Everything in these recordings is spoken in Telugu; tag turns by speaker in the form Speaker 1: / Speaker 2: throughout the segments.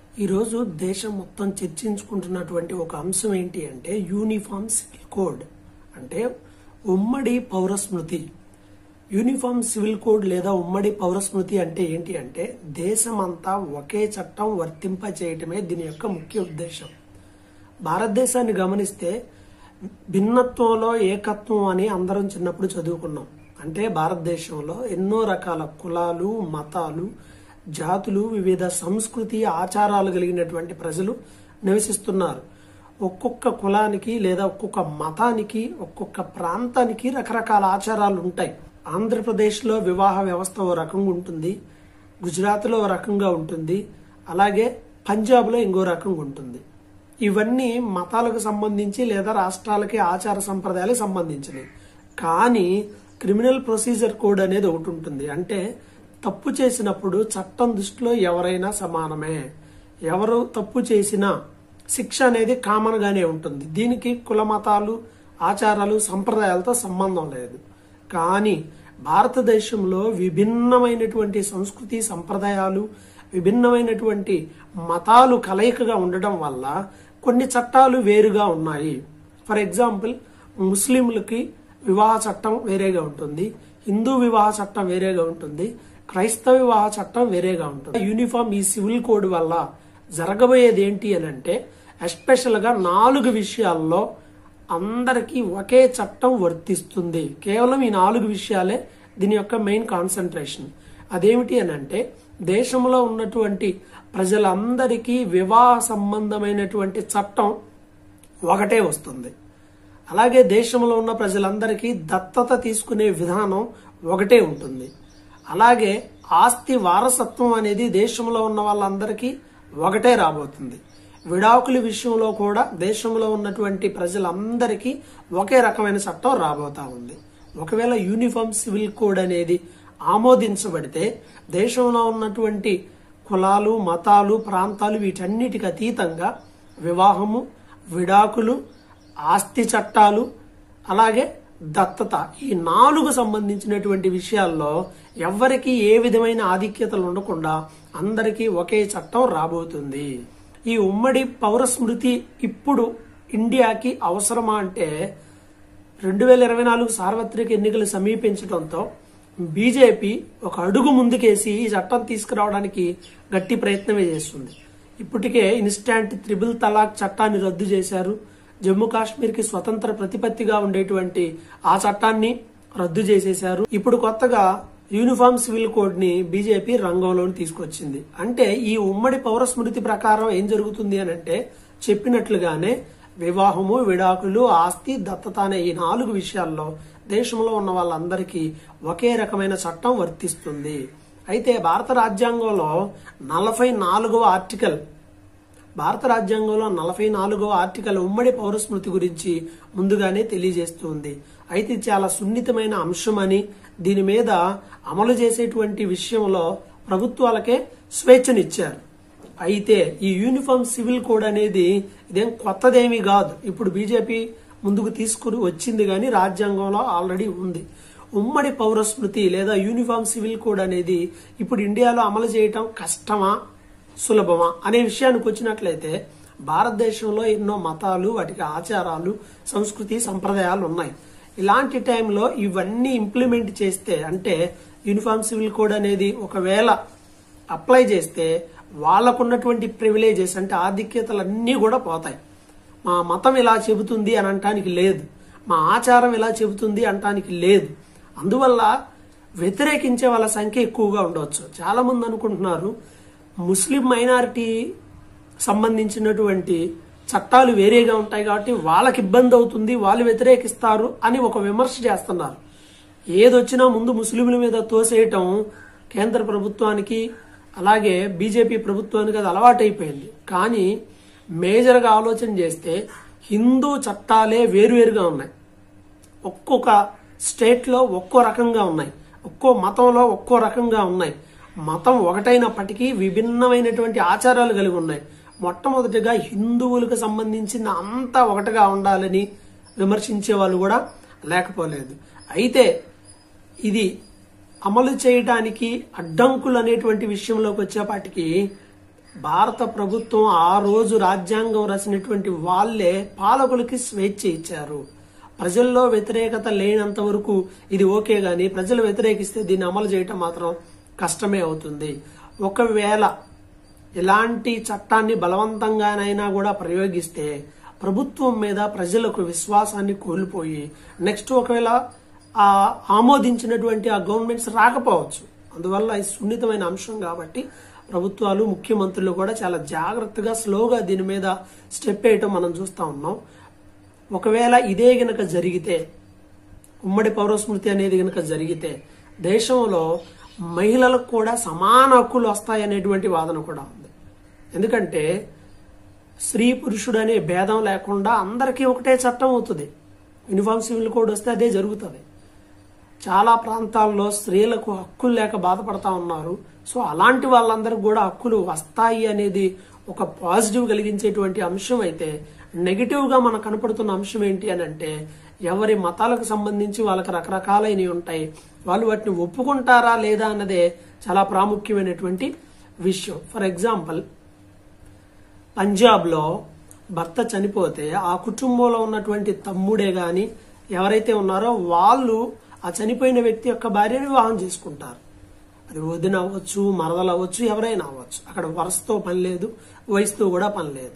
Speaker 1: ఈరోజు దేశం మొత్తం చర్చించుకుంటున్నటువంటి ఒక అంశం ఏంటి అంటే యూనిఫామ్ సివిల్ కోడ్ అంటే ఉమ్మడి పౌర స్మృతి యూనిఫామ్ సివిల్ కోడ్ లేదా ఉమ్మడి పౌర స్మృతి అంటే ఏంటి అంటే దేశమంతా ఒకే చట్టం వర్తింప చేయటమే దీని యొక్క ముఖ్య ఉద్దేశం భారతదేశాన్ని గమనిస్తే భిన్నత్వంలో ఏకత్వం అని అందరం చిన్నప్పుడు చదువుకున్నాం అంటే భారతదేశంలో ఎన్నో రకాల కులాలు మతాలు జాతులు వివిధ సంస్కృతి ఆచారాలు కలిగినటువంటి ప్రజలు నివసిస్తున్నారు ఒక్కొక్క కులానికి లేదా ఒక్కొక్క మతానికి ఒక్కొక్క ప్రాంతానికి రకరకాల ఆచారాలు ఉంటాయి ఆంధ్రప్రదేశ్లో వివాహ వ్యవస్థ ఓ రకంగా ఉంటుంది గుజరాత్లో ఓ రకంగా ఉంటుంది అలాగే పంజాబ్లో ఇంకో రకంగా ఉంటుంది ఇవన్నీ మతాలకు సంబంధించి లేదా రాష్ట్రాలకి ఆచార సంప్రదాయాలకు సంబంధించినవి కానీ క్రిమినల్ ప్రొసీజర్ కోడ్ అనేది ఒకటి ఉంటుంది అంటే తప్పు చేసినప్పుడు చట్టం దృష్టిలో ఎవరైనా సమానమే ఎవరు తప్పు చేసినా శిక్ష అనేది కామన్ గానే ఉంటుంది దీనికి కుల మతాలు ఆచారాలు సంప్రదాయాలతో సంబంధం లేదు కానీ భారతదేశంలో విభిన్నమైనటువంటి సంస్కృతి సంప్రదాయాలు విభిన్నమైనటువంటి మతాలు కలయికగా ఉండడం వల్ల కొన్ని చట్టాలు వేరుగా ఉన్నాయి ఫర్ ఎగ్జాంపుల్ ముస్లింలకి వివాహ చట్టం వేరేగా ఉంటుంది హిందూ వివాహ చట్టం వేరేగా ఉంటుంది క్రైస్తవ వివాహ చట్టం వేరేగా ఉంటుంది యూనిఫామ్ ఈ సివిల్ కోడ్ వల్ల జరగబోయేది ఏంటి అని అంటే ఎస్పెషల్ గా నాలుగు విషయాల్లో అందరికీ ఒకే చట్టం వర్తిస్తుంది కేవలం ఈ నాలుగు విషయాలే దీని యొక్క మెయిన్ కాన్సన్ట్రేషన్ అదేమిటి అని అంటే దేశంలో ఉన్నటువంటి ప్రజలందరికీ వివాహ సంబంధమైనటువంటి చట్టం ఒకటే వస్తుంది అలాగే దేశంలో ఉన్న ప్రజలందరికీ దత్తత తీసుకునే విధానం ఒకటే ఉంటుంది అలాగే ఆస్తి వారసత్వం అనేది దేశంలో ఉన్న వాళ్ళందరికీ ఒకటే రాబోతుంది విడాకుల విషయంలో కూడా దేశంలో ఉన్నటువంటి ప్రజలందరికీ ఒకే రకమైన చట్టం రాబోతా ఉంది ఒకవేళ యూనిఫామ్ సివిల్ కోడ్ అనేది ఆమోదించబడితే దేశంలో ఉన్నటువంటి కులాలు మతాలు ప్రాంతాలు వీటన్నిటికి అతీతంగా వివాహము విడాకులు ఆస్తి చట్టాలు అలాగే దత్తత ఈ నాలుగు సంబంధించినటువంటి విషయాల్లో ఎవ్వరికి ఏ విధమైన ఆధిక్యతలు ఉండకుండా అందరికీ ఒకే చట్టం రాబోతుంది ఈ ఉమ్మడి పౌర స్మృతి ఇప్పుడు ఇండియాకి అవసరమా అంటే రెండు వేల ఇరవై నాలుగు సార్వత్రిక ఎన్నికలు సమీపించడంతో బీజేపీ ఒక అడుగు ముందుకేసి ఈ చట్టం తీసుకురావడానికి గట్టి ప్రయత్నమే చేస్తుంది ఇప్పటికే ఇన్స్టాంట్ త్రిబుల్ తలాక్ చట్టాన్ని రద్దు చేశారు జమ్మూ కాశ్మీర్ కి స్వతంత్ర ప్రతిపత్తిగా ఉండేటువంటి ఆ చట్టాన్ని రద్దు చేసేశారు ఇప్పుడు కొత్తగా యూనిఫామ్ సివిల్ కోడ్ ని బీజేపీ రంగంలోకి తీసుకొచ్చింది అంటే ఈ ఉమ్మడి పౌర స్మృతి ప్రకారం ఏం జరుగుతుంది అని అంటే చెప్పినట్లుగానే వివాహము విడాకులు ఆస్తి దత్తత అనే ఈ నాలుగు విషయాల్లో దేశంలో ఉన్న వాళ్ళందరికీ ఒకే రకమైన చట్టం వర్తిస్తుంది అయితే భారత రాజ్యాంగంలో నలభై నాలుగవ ఆర్టికల్ భారత రాజ్యాంగంలో నలభై నాలుగవ ఆర్టికల్ ఉమ్మడి పౌర స్మృతి గురించి ముందుగానే తెలియజేస్తుంది అయితే ఇది చాలా సున్నితమైన అంశమని దీని మీద అమలు చేసేటువంటి విషయంలో ప్రభుత్వాలకే స్వేచ్ఛనిచ్చారు అయితే ఈ యూనిఫామ్ సివిల్ కోడ్ అనేది ఇదేం కొత్తదేమీ కాదు ఇప్పుడు బీజేపీ ముందుకు తీసుకుని వచ్చింది కానీ రాజ్యాంగంలో ఆల్రెడీ ఉంది ఉమ్మడి పౌర స్మృతి లేదా యూనిఫామ్ సివిల్ కోడ్ అనేది ఇప్పుడు ఇండియాలో అమలు చేయటం కష్టమా సులభమా అనే విషయానికి వచ్చినట్లయితే భారతదేశంలో ఎన్నో మతాలు వాటికి ఆచారాలు సంస్కృతి సంప్రదాయాలు ఉన్నాయి ఇలాంటి టైంలో ఇవన్నీ ఇంప్లిమెంట్ చేస్తే అంటే యూనిఫామ్ సివిల్ కోడ్ అనేది ఒకవేళ అప్లై చేస్తే వాళ్ళకున్నటువంటి ప్రివిలేజెస్ అంటే ఆధిక్యతలన్నీ కూడా పోతాయి మా మతం ఇలా చెబుతుంది అని అనటానికి లేదు మా ఆచారం ఇలా చెబుతుంది అనటానికి లేదు అందువల్ల వ్యతిరేకించే వాళ్ళ సంఖ్య ఎక్కువగా ఉండవచ్చు చాలా మంది అనుకుంటున్నారు ముస్లిం మైనారిటీ సంబంధించినటువంటి చట్టాలు వేరేగా ఉంటాయి కాబట్టి వాళ్ళకి ఇబ్బంది అవుతుంది వాళ్ళు వ్యతిరేకిస్తారు అని ఒక విమర్శ చేస్తున్నారు ఏదొచ్చినా ముందు ముస్లింల మీద తోసేయటం కేంద్ర ప్రభుత్వానికి అలాగే బీజేపీ ప్రభుత్వానికి అది అలవాటైపోయింది కానీ మేజర్గా ఆలోచన చేస్తే హిందూ చట్టాలే వేరువేరుగా ఉన్నాయి ఒక్కొక్క స్టేట్లో ఒక్కో రకంగా ఉన్నాయి ఒక్కో మతంలో ఒక్కో రకంగా ఉన్నాయి మతం ఒకటైనప్పటికీ విభిన్నమైనటువంటి ఆచారాలు కలిగి ఉన్నాయి మొట్టమొదటిగా హిందువులకు సంబంధించిన అంతా ఒకటిగా ఉండాలని విమర్శించే వాళ్ళు కూడా లేకపోలేదు అయితే ఇది అమలు చేయడానికి అడ్డంకులు అనేటువంటి విషయంలోకి వచ్చేపాటికి భారత ప్రభుత్వం ఆ రోజు రాజ్యాంగం రాసినటువంటి వాళ్ళే పాలకులకి స్వేచ్ఛ ఇచ్చారు ప్రజల్లో వ్యతిరేకత లేనంత వరకు ఇది ఓకే గాని ప్రజలు వ్యతిరేకిస్తే దీన్ని అమలు చేయటం మాత్రం కష్టమే అవుతుంది ఒకవేళ ఇలాంటి చట్టాన్ని బలవంతంగానైనా కూడా ప్రయోగిస్తే ప్రభుత్వం మీద ప్రజలకు విశ్వాసాన్ని కోల్పోయి నెక్స్ట్ ఒకవేళ ఆ ఆమోదించినటువంటి ఆ గవర్నమెంట్స్ రాకపోవచ్చు అందువల్ల ఇది సున్నితమైన అంశం కాబట్టి ప్రభుత్వాలు ముఖ్యమంత్రులు కూడా చాలా జాగ్రత్తగా స్లోగా దీని మీద స్టెప్ వేయటం మనం చూస్తా ఉన్నాం ఒకవేళ ఇదే గనక జరిగితే ఉమ్మడి పౌరస్మృతి అనేది గనక జరిగితే దేశంలో మహిళలకు కూడా సమాన హక్కులు వస్తాయనేటువంటి వాదన కూడా ఉంది ఎందుకంటే స్త్రీ పురుషుడు అనే భేదం లేకుండా అందరికీ ఒకటే చట్టం అవుతుంది యూనిఫామ్ సివిల్ కోడ్ వస్తే అదే జరుగుతుంది చాలా ప్రాంతాల్లో స్త్రీలకు హక్కులు లేక బాధపడతా ఉన్నారు సో అలాంటి వాళ్ళందరికీ కూడా హక్కులు వస్తాయి అనేది ఒక పాజిటివ్ కలిగించేటువంటి అంశం అయితే నెగిటివ్ గా మనకు కనపడుతున్న అంశం ఏంటి అని అంటే ఎవరి మతాలకు సంబంధించి వాళ్ళకి రకరకాలైనవి ఉంటాయి వాళ్ళు వాటిని ఒప్పుకుంటారా లేదా అన్నదే చాలా ప్రాముఖ్యమైనటువంటి విషయం ఫర్ ఎగ్జాంపుల్ పంజాబ్ లో భర్త చనిపోతే ఆ కుటుంబంలో ఉన్నటువంటి తమ్ముడే గాని ఎవరైతే ఉన్నారో వాళ్ళు ఆ చనిపోయిన వ్యక్తి యొక్క భార్యను వివాహం చేసుకుంటారు అది వదిన అవ్వచ్చు మరదలు అవ్వచ్చు ఎవరైనా అవ్వచ్చు అక్కడ వరుసతో పని లేదు వయసుతో కూడా పని లేదు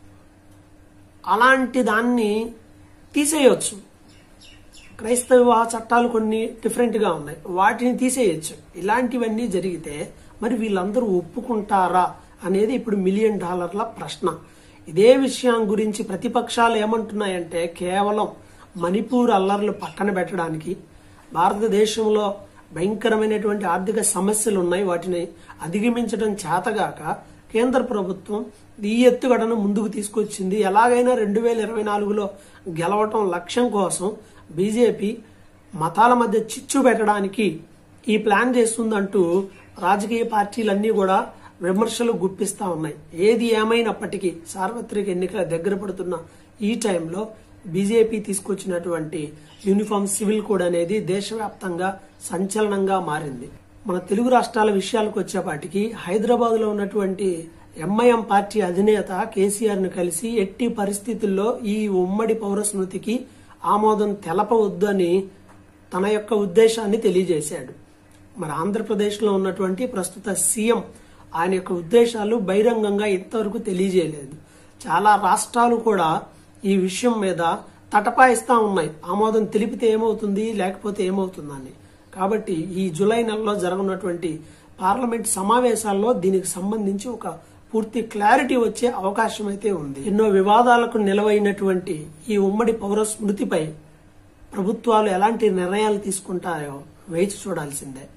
Speaker 1: అలాంటి దాన్ని తీసేయొచ్చు క్రైస్తవ వివాహ చట్టాలు కొన్ని డిఫరెంట్ గా ఉన్నాయి వాటిని తీసేయొచ్చు ఇలాంటివన్నీ జరిగితే మరి వీళ్ళందరూ ఒప్పుకుంటారా అనేది ఇప్పుడు మిలియన్ డాలర్ల ప్రశ్న ఇదే విషయం గురించి ప్రతిపక్షాలు ఏమంటున్నాయంటే కేవలం మణిపూర్ అల్లర్లు పక్కన పెట్టడానికి భారతదేశంలో భయంకరమైనటువంటి ఆర్థిక సమస్యలు ఉన్నాయి వాటిని అధిగమించడం చేతగాక కేంద్ర ప్రభుత్వం ఈ ఎత్తుగడను ముందుకు తీసుకొచ్చింది ఎలాగైనా రెండు వేల ఇరవై నాలుగులో గెలవటం లక్ష్యం కోసం బీజేపీ మతాల మధ్య చిచ్చు పెట్టడానికి ఈ ప్లాన్ చేస్తుందంటూ రాజకీయ పార్టీలన్నీ కూడా విమర్శలు గుప్పిస్తా ఉన్నాయి ఏది ఏమైనప్పటికీ సార్వత్రిక ఎన్నికల దగ్గర పడుతున్న ఈ టైంలో బీజేపీ తీసుకొచ్చినటువంటి యూనిఫామ్ సివిల్ కోడ్ అనేది దేశవ్యాప్తంగా సంచలనంగా మారింది మన తెలుగు రాష్ట్రాల విషయాలకు వచ్చేపాటికి హైదరాబాద్ లో ఉన్నటువంటి ఎంఐఎం పార్టీ అధినేత కేసీఆర్ ను కలిసి ఎట్టి పరిస్థితుల్లో ఈ ఉమ్మడి పౌర స్మృతికి ఆమోదం తెలపవద్దు అని తన యొక్క ఉద్దేశాన్ని తెలియజేశాడు మరి ఆంధ్రప్రదేశ్ లో ఉన్నటువంటి ప్రస్తుత సీఎం ఆయన యొక్క ఉద్దేశాలు బహిరంగంగా ఇంతవరకు తెలియజేయలేదు చాలా రాష్ట్రాలు కూడా ఈ విషయం మీద తటపాయిస్తా ఉన్నాయి ఆమోదం తెలిపితే ఏమవుతుంది లేకపోతే ఏమవుతుందని కాబట్టి ఈ జూలై నెలలో జరగనున్నటువంటి పార్లమెంట్ సమావేశాల్లో దీనికి సంబంధించి ఒక పూర్తి క్లారిటీ వచ్చే అవకాశం అయితే ఉంది ఎన్నో వివాదాలకు నిలవైనటువంటి ఈ ఉమ్మడి పౌర స్మృతిపై ప్రభుత్వాలు ఎలాంటి నిర్ణయాలు తీసుకుంటాయో వేచి చూడాల్సిందే